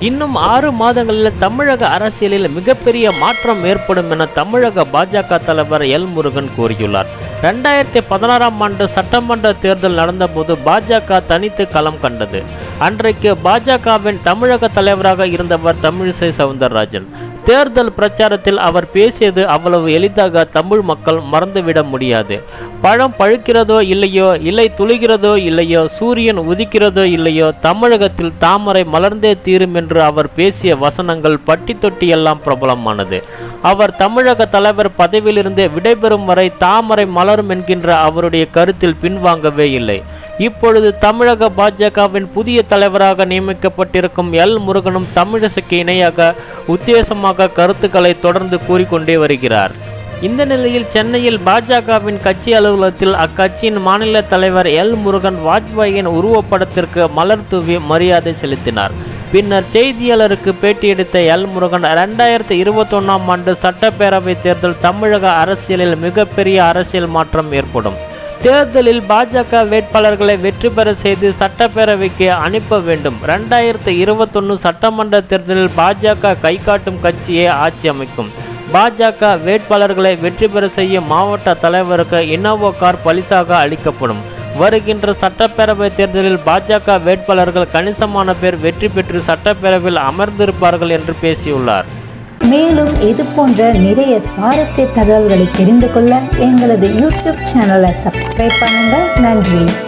இன்னும் ஆறு மாதங்களில் தமிழக அரசியலில் மிகப்பெரிய மாற்றம் ஏற்படும் என தமிழக பாஜக தலைவர் எல் முருகன் கூறியுள்ளார் ரெண்டாயிரத்தி பதினாறாம் ஆண்டு சட்டமன்ற தேர்தல் நடந்தபோது பாஜக தனித்து களம் கண்டது அன்றைக்கு பாஜகவின் தமிழக தலைவராக இருந்தவர் தமிழிசை சவுந்தரராஜன் தேர்தல் பிரச்சாரத்தில் அவர் பேசியது அவ்வளவு எளிதாக தமிழ் மக்கள் மறந்துவிட முடியாது பழம் பழுக்கிறதோ இல்லையோ இல்லை துளிகிறதோ இல்லையோ சூரியன் உதிக்கிறதோ இல்லையோ தமிழகத்தில் தாமரை மலர்ந்தே தீரும் என்று அவர் பேசிய வசனங்கள் பட்டி தொட்டி எல்லாம் பிரபலமானது அவர் தமிழக தலைவர் பதவியிலிருந்து விடைபெறும் வரை தாமரை மலரும் என்கின்ற அவருடைய கருத்தில் பின்வாங்கவே இல்லை இப்பொழுது தமிழக பாஜகவின் புதிய தலைவராக நியமிக்கப்பட்டிருக்கும் எல் முருகனும் தமிழிசைக்கு இணையாக உத்தேசமாக கருத்துக்களை தொடர்ந்து கூறிக்கொண்டே வருகிறார் இந்த நிலையில் சென்னையில் பாஜகவின் கட்சி அலுவலகத்தில் அக்கட்சியின் மாநில தலைவர் எல் முருகன் வாஜ்பாயின் உருவப்படத்திற்கு மலர் தூவி மரியாதை செலுத்தினார் பின்னர் செய்தியாளருக்கு பேட்டியளித்த எல் முருகன் ரெண்டாயிரத்தி இருபத்தொன்னாம் ஆண்டு சட்டப்பேரவை தேர்தல் தமிழக அரசியலில் மிகப்பெரிய அரசியல் மாற்றம் ஏற்படும் தேர்தலில் பாஜக வேட்பாளர்களை வெற்றி பெற செய்து சட்டப்பேரவைக்கு அனுப்ப வேண்டும் ரெண்டாயிரத்தி இருபத்தொன்னு சட்டமன்ற தேர்தலில் பாஜக கை காட்டும் கட்சியே ஆட்சி அமைக்கும் பாஜக வேட்பாளர்களை வெற்றி பெற செய்யும் மாவட்ட தலைவருக்கு இனோவா கார் பரிசாக அளிக்கப்படும் வருகின்ற சட்டப்பேரவை தேர்தலில் பாஜக வேட்பாளர்கள் கணிசமான பேர் வெற்றி பெற்று சட்டப்பேரவையில் அமர்ந்திருப்பார்கள் என்று பேசியுள்ளார் மேலும் இது போன்ற நிறைய சுவாரஸ்ய தகவல்களை தெரிந்து கொள்ள எங்களது யூடியூப் சேனலை சப்ஸ்கிரைப் பண்ணுங்க நன்றி